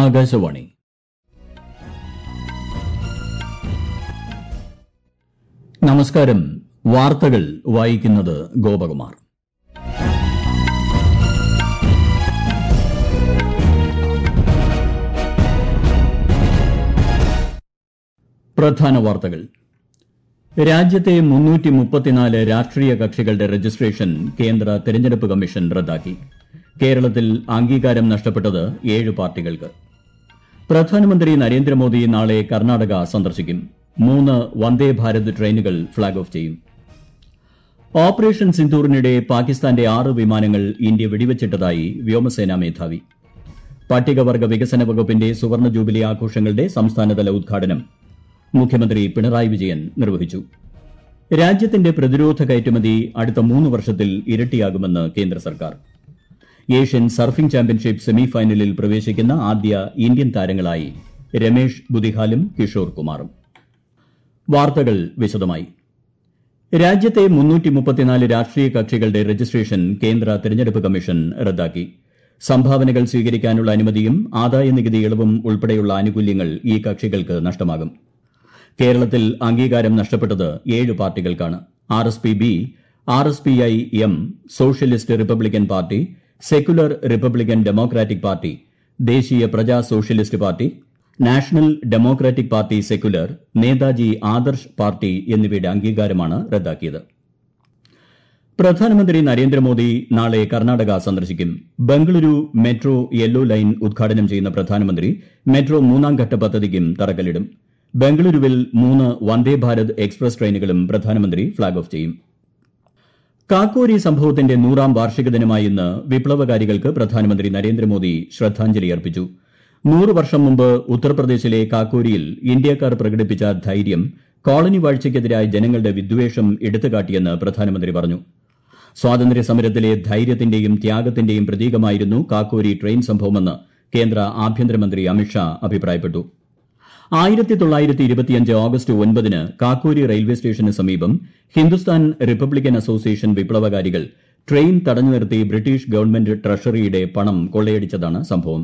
ആകാശവാണി നമസ്കാരം വാർത്തകൾ വായിക്കുന്നത് ഗോപകുമാർ പ്രധാന വാർത്തകൾ രാജ്യത്തെ മുന്നൂറ്റി മുപ്പത്തിനാല് രാഷ്ട്രീയ കക്ഷികളുടെ രജിസ്ട്രേഷൻ കേന്ദ്ര തെരഞ്ഞെടുപ്പ് കമ്മീഷൻ റദ്ദാക്കി കേരളത്തിൽ അംഗീകാരം നഷ്ടപ്പെട്ടത് ഏഴ് പാർട്ടികൾക്ക് പ്രധാനമന്ത്രി നരേന്ദ്രമോദി നാളെ കർണാടക സന്ദർശിക്കും മൂന്ന് വന്ദേ ഭാരത് ട്രെയിനുകൾ ഫ്ളാഗ് ഓഫ് ചെയ്യും ഓപ്പറേഷൻ സിന്ദൂറിനിടെ പാകിസ്ഥാന്റെ ആറ് വിമാനങ്ങൾ ഇന്ത്യ വെടിവച്ചിട്ടതായി വ്യോമസേനാ മേധാവി പട്ടികവർഗ വികസന വകുപ്പിന്റെ സുവർണ ജൂബിലി ആഘോഷങ്ങളുടെ സംസ്ഥാനതല ഉദ്ഘാടനം മുഖ്യമന്ത്രി പിണറായി വിജയൻ നിർവഹിച്ചു രാജ്യത്തിന്റെ പ്രതിരോധ കയറ്റുമതി അടുത്ത മൂന്ന് വർഷത്തിൽ ഇരട്ടിയാകുമെന്ന് കേന്ദ്ര സർക്കാർ ഏഷ്യൻ സർഫിംഗ് ചാമ്പ്യൻഷിപ്പ് സെമി ഫൈനലിൽ പ്രവേശിക്കുന്ന ആദ്യ ഇന്ത്യൻ താരങ്ങളായി രമേഷ് ബുദിഹാലും കിഷോർ കുമാറും വാർത്തകൾ വിശദമായി രാജ്യത്തെ മുന്നൂറ്റി മുപ്പത്തിനാല് രാഷ്ട്രീയ കക്ഷികളുടെ രജിസ്ട്രേഷൻ കേന്ദ്ര തെരഞ്ഞെടുപ്പ് കമ്മീഷൻ റദ്ദാക്കി സംഭാവനകൾ സ്വീകരിക്കാനുള്ള അനുമതിയും ആദായനികുതി ഇളവും ഉൾപ്പെടെയുള്ള ആനുകൂല്യങ്ങൾ ഈ കക്ഷികൾക്ക് നഷ്ടമാകും കേരളത്തിൽ അംഗീകാരം നഷ്ടപ്പെട്ടത് ഏഴ് പാർട്ടികൾക്കാണ് R S P B R S P I M socialist republican party secular republican democratic party Desiya Praja socialist party national democratic party secular Netaji Adarsh party എന്നിവയുടെ അംഗീകാരമാണ് റദ്ദാക്കിയത് പ്രധാനമന്ത്രി നരേന്ദ്രമോദി നാളെ കർണാടക സന്ദർശിക്കും ബംഗളൂരു മെട്രോ യെല്ലോ ലൈൻ ഉദ്ഘാടനം ചെയ്യുന്ന പ്രധാനമന്ത്രി മെട്രോ മൂന്നാം ഘട്ട പദ്ധതിക്കും തറക്കല്ലിടും ബംഗളൂരുവിൽ മൂന്ന് വന്ദേ ഭാരത് എക്സ്പ്രസ് ട്രെയിനുകളും പ്രധാനമന്ത്രി ഫ്ളാഗ് ഓഫ് ചെയ്യും കാക്കോരി സംഭവത്തിന്റെ നൂറാം വാർഷിക ദിനമായ ഇന്ന് വിപ്ലവകാരികൾക്ക് പ്രധാനമന്ത്രി നരേന്ദ്രമോദി ശ്രദ്ധാഞ്ജലി അർപ്പിച്ചു നൂറ് വർഷം മുമ്പ് ഉത്തർപ്രദേശിലെ കാക്കോരിയിൽ ഇന്ത്യക്കാർ പ്രകടിപ്പിച്ച ധൈര്യം കോളനി വാഴ്ചയ്ക്കെതിരായ ജനങ്ങളുടെ വിദ്വേഷം എടുത്തുകാട്ടിയെന്ന് പ്രധാനമന്ത്രി പറഞ്ഞു സ്വാതന്ത്ര്യ സമരത്തിലെ ധൈര്യത്തിന്റെയും ത്യാഗത്തിന്റെയും പ്രതീകമായിരുന്നു കാക്കോരി ട്രെയിൻ സംഭവമെന്ന് കേന്ദ്ര ആഭ്യന്തരമന്ത്രി അമിത്ഷാ അഭിപ്രായപ്പെട്ടു ആയിരത്തി തൊള്ളായിരത്തി ഇരുപത്തിയഞ്ച് ഓഗസ്റ്റ് ഒൻപതിന് കാക്കോരി റെയിൽവേ സ്റ്റേഷന് സമീപം ഹിന്ദുസ്ഥാൻ റിപ്പബ്ലിക്കൻ അസോസിയേഷൻ വിപ്ലവകാരികൾ ട്രെയിൻ തടഞ്ഞു നിർത്തി ബ്രിട്ടീഷ് ഗവൺമെന്റ് ട്രഷറിയുടെ പണം കൊള്ളയടിച്ചതാണ് സംഭവം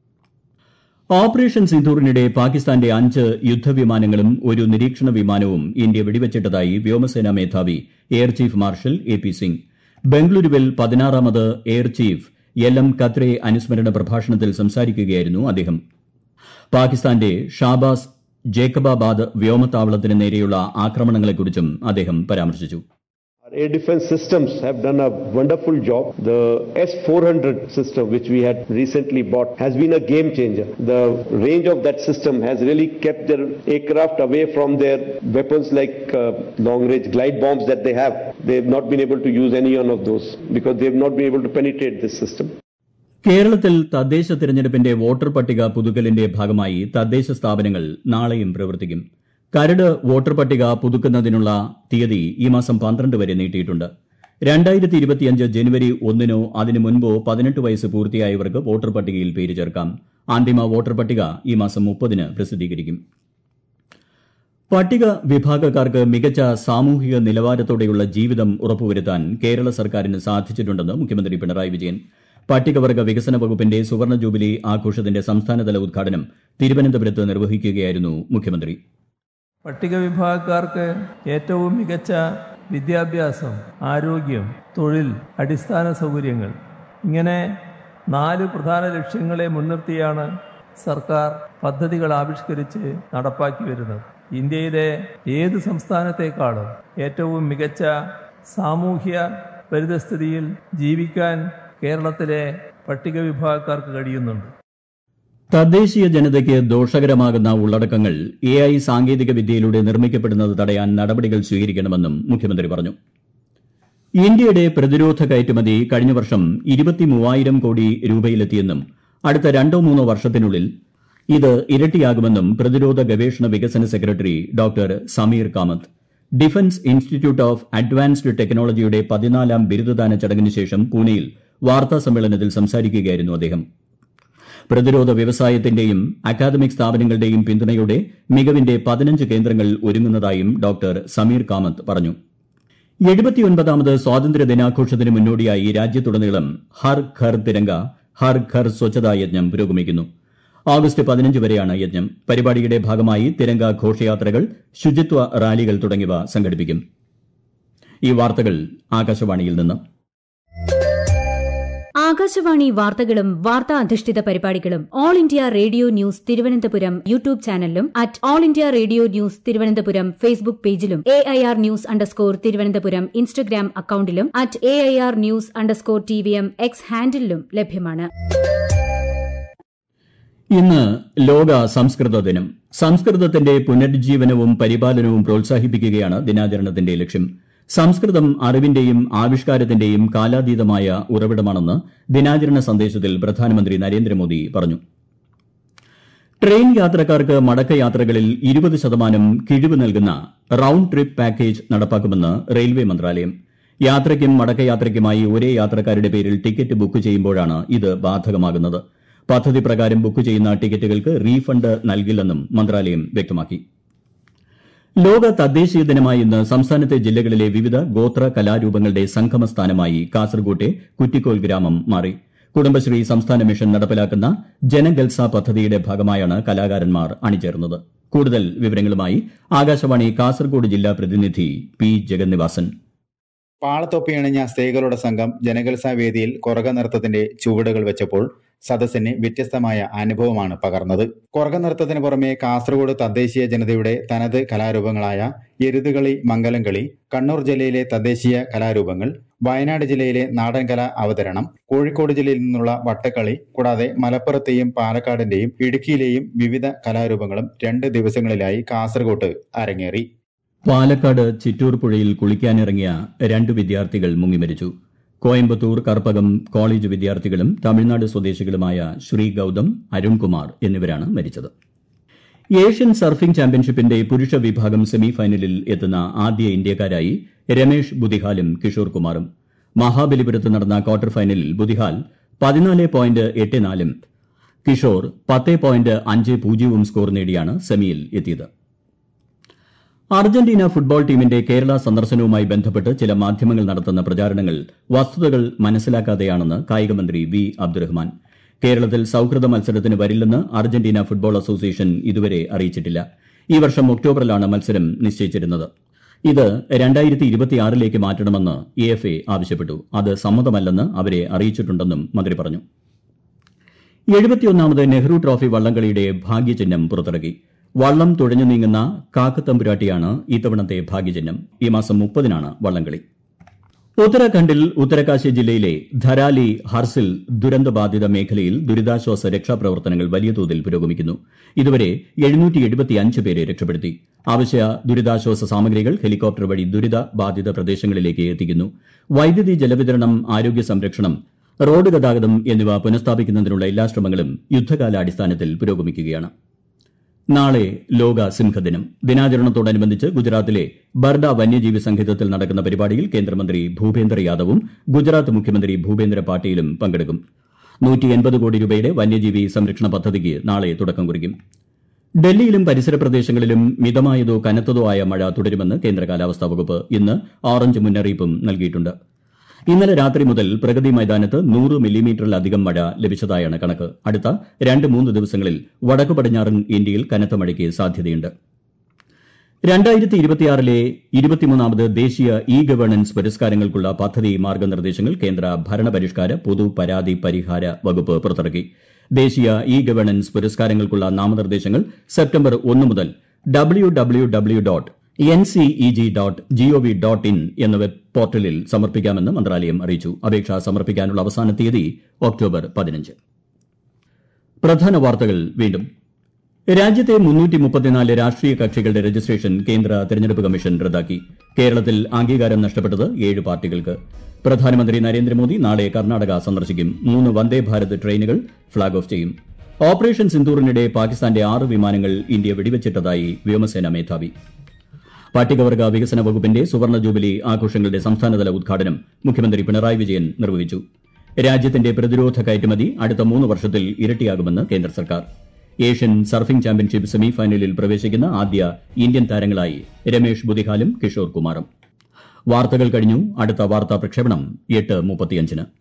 ഓപ്പറേഷൻ സിന്ദൂറിനിടെ പാകിസ്ഥാന്റെ അഞ്ച് യുദ്ധവിമാനങ്ങളും ഒരു നിരീക്ഷണ വിമാനവും ഇന്ത്യ വെടിവച്ചിട്ടതായി വ്യോമസേനാ മേധാവി air chief marshal A P Singh ബംഗളൂരുവിൽ പതിനാറാമത് air chief L M Katre അനുസ്മരണ പ്രഭാഷണത്തിൽ സംസാരിക്കുകയായിരുന്നു അദ്ദേഹം പാകിസ്ഥാന്റെ ഷാബാസ് ജേക്കബാബാദ് വ്യോമത്താവളത്തിന് നേരെയുള്ള ആക്രമണങ്ങളെക്കുറിച്ചും അദ്ദേഹം പരാമർശിച്ചു Our air defense systems have done a wonderful job. The S-400 system, which we had recently bought, has been a game changer. The range of that system has really kept their aircraft away from their weapons like uh, long-range glide bombs that they have. They have not been able to use any one of those because they have not been able to penetrate this system. കേരളത്തിൽ തദ്ദേശ തിരഞ്ഞെടുപ്പിന്റെ voter പട്ടിക പുതുക്കലിന്റെ ഭാഗമായി തദ്ദേശ സ്ഥാപനങ്ങൾ നാളെയും പ്രവർത്തിക്കും കരട് വോട്ടർ പട്ടിക പുതുക്കുന്നതിനുള്ള തീയതി ഈ മാസം പന്ത്രണ്ട് വരെ നീട്ടിയിട്ടുണ്ട് രണ്ടായിരത്തി ഇരുപത്തിയഞ്ച് ജനുവരി ഒന്നിനോ അതിനു മുൻപോ പതിനെട്ട് വയസ്സ് പൂർത്തിയായവർക്ക് വോട്ടർ പട്ടികയിൽ പേര് ചേർക്കാം അന്തിമ വോട്ടർ പട്ടിക ഈ മാസം മുപ്പതിന് പ്രസിദ്ധീകരിക്കും പട്ടിക വിഭാഗക്കാർക്ക് മികച്ച സാമൂഹിക നിലവാരത്തോടെയുള്ള ജീവിതം ഉറപ്പുവരുത്താൻ കേരള സർക്കാരിന് സാധിച്ചിട്ടുണ്ടെന്ന് മുഖ്യമന്ത്രി പിണറായി വിജയൻ പട്ടികവർഗ വികസന വകുപ്പിന്റെ സുവർണ ജൂബിലി ആഘോഷത്തിന്റെ സംസ്ഥാനതല ഉദ്ഘാടനം തിരുവനന്തപുരത്ത് നിർവഹിക്കുകയായിരുന്നു മുഖ്യമന്ത്രി പട്ടിക വിഭാഗക്കാർക്ക് ഏറ്റവും മികച്ച വിദ്യാഭ്യാസം ആരോഗ്യം തൊഴിൽ അടിസ്ഥാന സൗകര്യങ്ങൾ ഇങ്ങനെ നാല് പ്രധാന ലക്ഷ്യങ്ങളെ മുൻനിർത്തിയാണ് സർക്കാർ പദ്ധതികൾ ആവിഷ്കരിച്ച് നടപ്പാക്കി വരുന്നത് ഇന്ത്യയിലെ ഏത് സംസ്ഥാനത്തേക്കാളും ഏറ്റവും മികച്ച സാമൂഹ്യ പരിതസ്ഥിതിയിൽ ജീവിക്കാൻ കേരളത്തിലെ പട്ടിക വിഭാഗക്കാർക്ക് കഴിയുന്നുണ്ട് തദ്ദേശീയ ജനതയ്ക്ക് ദോഷകരമാകുന്ന ഉള്ളടക്കങ്ങൾ എ ഐ സാങ്കേതിക വിദ്യയിലൂടെ നിർമ്മിക്കപ്പെടുന്നത് തടയാൻ നടപടികൾ സ്വീകരിക്കണമെന്നും മുഖ്യമന്ത്രി പറഞ്ഞു ഇന്ത്യയുടെ പ്രതിരോധ കയറ്റുമതി കഴിഞ്ഞ വർഷം ഇരുപത്തിമൂവായിരം കോടി രൂപയിലെത്തിയെന്നും അടുത്ത രണ്ടോ മൂന്നോ വർഷത്തിനുള്ളിൽ ഇത് ഇരട്ടിയാകുമെന്നും പ്രതിരോധ ഗവേഷണ വികസന secretary doctor Sameer Kamath defence institute of advanced ടെക്നോളജിയുടെ പതിനാലാം ബിരുദദാന ചടങ്ങിന് ശേഷം പൂനെയിൽ വാർത്താ സമ്മേളനത്തിൽ സംസാരിക്കുകയായിരുന്നു അദ്ദേഹം പ്രതിരോധ വ്യവസായത്തിന്റെയും അക്കാദമിക് സ്ഥാപനങ്ങളുടെയും പിന്തുണയോടെ മികവിന്റെ പതിനഞ്ച് കേന്ദ്രങ്ങൾ ഒരുങ്ങുന്നതായും ഡോക്ടർ സമീർ കാമത്ത് പറഞ്ഞു എഴുപത്തിയൊൻപതാമത് സ്വാതന്ത്ര്യ ദിനാഘോഷത്തിന് മുന്നോടിയായി രാജ്യത്തുടനീളം ഹർ ഘർ തിരങ്ക ഹർ ഘർ സ്വച്ഛതാ യജ്ഞം പുരോഗമിക്കുന്നു ആഗസ്റ്റ് പതിനഞ്ച് വരെയാണ് യജ്ഞം പരിപാടിയുടെ ഭാഗമായി തിരങ്ക ഘോഷയാത്രകൾ ശുചിത്വ റാലികൾ തുടങ്ങിയവ സംഘടിപ്പിക്കും ഈ വാർത്തകൾ ആകാശവാണിയിൽ നിന്ന് ആകാശവാണി വാർത്തകളും വാർത്താ അധിഷ്ഠിത പരിപാടികളും All India Radio news Thiruvananthapuram YouTube ചാനലിലും at All India Radio news Thiruvananthapuram Facebook പേജിലും A I R news underscore Thiruvananthapuram Instagram അക്കൌണ്ടിലും at A I R news underscore T V M X ഹാൻഡിലും ലഭ്യമാണ് ഇന്ന് ലോക സംസ്കൃത ദിനം സംസ്കൃതത്തിന്റെ പുനരുജ്ജീവനവും പരിപാലനവും പ്രോത്സാഹിപ്പിക്കുകയാണ് ദിനാചരണത്തിന്റെ ലക്ഷ്യം സംസ്കൃതം അറിവിന്റെയും ആവിഷ്കാരത്തിന്റെയും കാലാതീതമായ ഉറവിടമാണെന്ന് ദിനാചരണ സന്ദേശത്തിൽ പ്രധാനമന്ത്രി നരേന്ദ്രമോദി പറഞ്ഞു ട്രെയിൻ യാത്രക്കാർക്ക് മടക്കയാത്രകളിൽ ഇരുപത് ശതമാനം കിഴിവ് നൽകുന്ന റൌണ്ട് ട്രിപ്പ് പാക്കേജ് നടപ്പാക്കുമെന്ന് റെയിൽവേ മന്ത്രാലയം യാത്രയ്ക്കും മടക്കയാത്രയ്ക്കുമായി ഒരേ യാത്രക്കാരുടെ പേരിൽ ടിക്കറ്റ് ബുക്ക് ചെയ്യുമ്പോഴാണ് ഇത് ബാധകമാകുന്നത് പദ്ധതി പ്രകാരം ബുക്ക് ചെയ്യുന്ന ടിക്കറ്റുകൾക്ക് റീഫണ്ട് നൽകില്ലെന്നും മന്ത്രാലയം വ്യക്തമാക്കി ലോക തദ്ദേശീയ ദിനമായ ഇന്ന് സംസ്ഥാനത്തെ ജില്ലകളിലെ വിവിധ ഗോത്ര കലാരൂപങ്ങളുടെ സംഗമസ്ഥാനമായി കാസർകോട്ടെ കുറ്റിക്കോൽ ഗ്രാമം മാറി കുടുംബശ്രീ സംസ്ഥാന മിഷൻ നടപ്പിലാക്കുന്ന ജനഗൽസ പദ്ധതിയുടെ ഭാഗമായാണ് കലാകാരന്മാർ അണിചേർന്നത് കൂടുതൽ വിവരങ്ങളുമായി ആകാശവാണി കാസർഗോഡ് ജില്ലാ പ്രതിനിധി പി ജഗന്നിവാസൻ പാളത്തൊപ്പിയണിഞ്ഞ സ്ത്രീകളുടെ സംഘം ജനകൽസ വേദിയിൽ കൊറക നൃത്തത്തിന്റെ ചുവടുകൾ വെച്ചപ്പോൾ സദസ്സിന് വ്യത്യസ്തമായ അനുഭവമാണ് പകർന്നത് കൊറക നൃത്തത്തിന് പുറമെ കാസർഗോഡ് തദ്ദേശീയ ജനതയുടെ തനത് കലാരൂപങ്ങളായ എരുതുകളി മംഗലംകളി കണ്ണൂർ ജില്ലയിലെ തദ്ദേശീയ കലാരൂപങ്ങൾ വയനാട് ജില്ലയിലെ നാടൻ കലാ അവതരണം കോഴിക്കോട് ജില്ലയിൽ നിന്നുള്ള വട്ടക്കളി കൂടാതെ മലപ്പുറത്തെയും പാലക്കാടിന്റെയും ഇടുക്കിയിലെയും വിവിധ കലാരൂപങ്ങളും രണ്ട് ദിവസങ്ങളിലായി കാസർഗോട്ട് അരങ്ങേറി പാലക്കാട് ചിറ്റൂർ പുഴയിൽ കുളിക്കാനിറങ്ങിയ രണ്ട് വിദ്യാർത്ഥികൾ മുങ്ങിമരിച്ചു കോയമ്പത്തൂർ കർപ്പകം കോളേജ് വിദ്യാർത്ഥികളും തമിഴ്നാട് സ്വദേശികളുമായ ശ്രീ ഗൌതം അരുൺകുമാർ എന്നിവരാണ് മരിച്ചത് ഏഷ്യൻ സർഫിംഗ് ചാമ്പ്യൻഷിപ്പിന്റെ പുരുഷ വിഭാഗം സെമിഫൈനലിൽ എത്തുന്ന ആദ്യ ഇന്ത്യക്കാരായി രമേഷ് ബുദിഹാലും കിഷോർ കുമാറും മഹാബലിപുരത്ത് നടന്ന ക്വാർട്ടർ ഫൈനലിൽ ബുദിഹാൽ പതിനാല് പോയിന്റ് എട്ട് നാലും കിഷോർ പത്ത് പോയിന്റ് അഞ്ച് പൂജ്യവും സ്കോർ നേടിയാണ് സെമിയിൽ എത്തിയത് അർജന്റീന ഫുട്ബോൾ ടീമിന്റെ കേരള സന്ദർശനവുമായി ബന്ധപ്പെട്ട് ചില മാധ്യമങ്ങൾ നടത്തുന്ന പ്രചാരണങ്ങൾ വസ്തുതകൾ മനസ്സിലാക്കാതെയാണെന്ന് കായികമന്ത്രി വി അബ്ദുറഹ്മാൻ കേരളത്തിൽ സൌഹൃദ മത്സരത്തിന് വരില്ലെന്ന് അർജന്റീന ഫുട്ബോൾ അസോസിയേഷൻ ഇതുവരെ അറിയിച്ചിട്ടില്ല ഈ വർഷം ഒക്ടോബറിലാണ് മത്സരം നിശ്ചയിച്ചിരുന്നത് ഇത് രണ്ടായിരത്തി ഇരുപത്തിയാറിലേക്ക് മാറ്റണമെന്ന് എ എഫ് എ ആവശ്യപ്പെട്ടു അത് സമ്മതമല്ലെന്ന് അവരെ അറിയിച്ചിട്ടുണ്ടെന്നും മന്ത്രി പറഞ്ഞു എഴുപത്തിയൊന്നാമത് നെഹ്റു ട്രോഫി വള്ളംകളിയുടെ ഭാഗ്യചിഹ്നം പുറത്തിറക്കി വള്ളം തുഴഞ്ഞു നീങ്ങുന്ന കാക്കത്തമ്പുരാട്ടിയാണ് ഇത്തവണത്തെ ഭാഗ്യചിഹ്നം ഈ മാസം മുപ്പതിനാണ് വള്ളംകളി ഉത്തരാഖണ്ഡിൽ ഉത്തരകാശി ജില്ലയിലെ ധരാലി ഹർസിൽ ദുരന്തബാധിത മേഖലയിൽ ദുരിതാശ്വാസ രക്ഷാപ്രവർത്തനങ്ങൾ വലിയ തോതിൽ പുരോഗമിക്കുന്നു ഇതുവരെ പേരെ രക്ഷപ്പെടുത്തി ആവശ്യ ദുരിതാശ്വാസ സാമഗ്രികൾ ഹെലികോപ്റ്റർ വഴി ദുരിത ബാധിത പ്രദേശങ്ങളിലേക്ക് എത്തിക്കുന്നു വൈദ്യുതി ജലവിതരണം ആരോഗ്യ സംരക്ഷണം റോഡ് ഗതാഗതം എന്നിവ പുനഃസ്ഥാപിക്കുന്നതിനുള്ള എല്ലാ ശ്രമങ്ങളും യുദ്ധകാലാടിസ്ഥാനത്തിൽ പുരോഗമിക്കുകയാണ് നാളെ ലോക സിംഹദിനം ദിനാചരണത്തോടനുബന്ധിച്ച് ഗുജറാത്തിലെ ബർഡ വന്യജീവി സങ്കേതത്തിൽ നടക്കുന്ന പരിപാടിയിൽ കേന്ദ്രമന്ത്രി ഭൂപേന്ദ്ര യാദവും ഗുജറാത്ത് മുഖ്യമന്ത്രി ഭൂപേന്ദ്ര പാട്ടീലും പങ്കെടുക്കും കോടി രൂപയുടെ വന്യജീവി സംരക്ഷണ പദ്ധതിക്ക് നാളെ തുടക്കം കുറിക്കും ഡൽഹിയിലും പരിസര പ്രദേശങ്ങളിലും മിതമായതോ കനത്തതോ ആയ മഴ തുടരുമെന്ന് കേന്ദ്ര കാലാവസ്ഥാ വകുപ്പ് ഇന്ന് ഓറഞ്ച് മുന്നറിയിപ്പും നൽകിയിട്ടുണ്ട് ഇന്നലെ രാത്രി മുതൽ പ്രഗതി മൈതാനത്ത് നൂറ് മില്ലിമീറ്ററിലധികം മഴ ലഭിച്ചതായാണ് കണക്ക് അടുത്ത രണ്ട് മൂന്ന് ദിവസങ്ങളിൽ വടക്കു പടിഞ്ഞാറൻ ഇന്ത്യയിൽ കനത്ത മഴയ്ക്ക് സാധ്യതയുണ്ട് രണ്ടായിരത്തി ഇരുപത്തിയാറിലെ ഇരുപത്തിമൂന്നാമത് ദേശീയ ഇ ഗവേണൻസ് പുരസ്കാരങ്ങൾക്കുള്ള പദ്ധതി മാർഗനിർദ്ദേശങ്ങൾ കേന്ദ്ര ഭരണപരിഷ്കാര പൊതു പരാതി പരിഹാര വകുപ്പ് പുറത്തിറക്കി ദേശീയ ഇ ഗവേണൻസ് പുരസ്കാരങ്ങൾക്കുള്ള നാമനിർദ്ദേശങ്ങൾ സെപ്റ്റംബർ ഒന്ന് മുതൽ W W W dot N C E G dot gov dot in എന്ന വെബ് പോർട്ടലിൽ സമർപ്പിക്കാമെന്ന് മന്ത്രാലയം അറിയിച്ചു അപേക്ഷ സമർപ്പിക്കാനുള്ള അവസാന തീയതി ഒക്ടോബർ പതിനഞ്ച് പ്രധാന വാർത്തകൾ വീണ്ടും രാജ്യത്തെ മുന്നൂറ്റി മുപ്പത്തിനാല് രാഷ്ട്രീയ കക്ഷികളുടെ രജിസ്ട്രേഷൻ കേന്ദ്ര തെരഞ്ഞെടുപ്പ് കമ്മീഷൻ റദ്ദാക്കി കേരളത്തിൽ അംഗീകാരം നഷ്ടപ്പെട്ടത് ഏഴ് പാർട്ടികൾക്ക് പ്രധാനമന്ത്രി നരേന്ദ്രമോദി നാളെ കർണാടക സന്ദർശിക്കും മൂന്ന് വന്ദേ ഭാരത് ട്രെയിനുകൾ ഫ്ളാഗ് ഓഫ് ചെയ്യും ഓപ്പറേഷൻ സിന്ദൂറിനിടെ പാകിസ്ഥാന്റെ ആറ് വിമാനങ്ങൾ ഇന്ത്യ വെടിവച്ചിട്ടതായി വ്യോമസേന മേധാവി പട്ടികവർഗ വികസന വകുപ്പിന്റെ സുവർണ ജൂബിലി ആഘോഷങ്ങളുടെ സംസ്ഥാനതല ഉദ്ഘാടനം മുഖ്യമന്ത്രി പിണറായി വിജയൻ നിർവഹിച്ചു രാജ്യത്തിന്റെ പ്രതിരോധ കയറ്റുമതി അടുത്ത മൂന്ന് വർഷത്തിൽ ഇരട്ടിയാകുമെന്ന് കേന്ദ്ര സർക്കാർ ഏഷ്യൻ സർഫിംഗ് ചാമ്പ്യൻഷിപ്പ് സെമിഫൈനലിൽ പ്രവേശിക്കുന്ന ആദ്യ ഇന്ത്യൻ താരങ്ങളായി രമേഷ് ബുദിഹാലും കിഷോർ കുമാറും വാർത്തകൾ കഴിഞ്ഞു അടുത്ത വാർത്താ പ്രക്ഷേപണം എട്ട് മുപ്പത്തിയഞ്ചിന്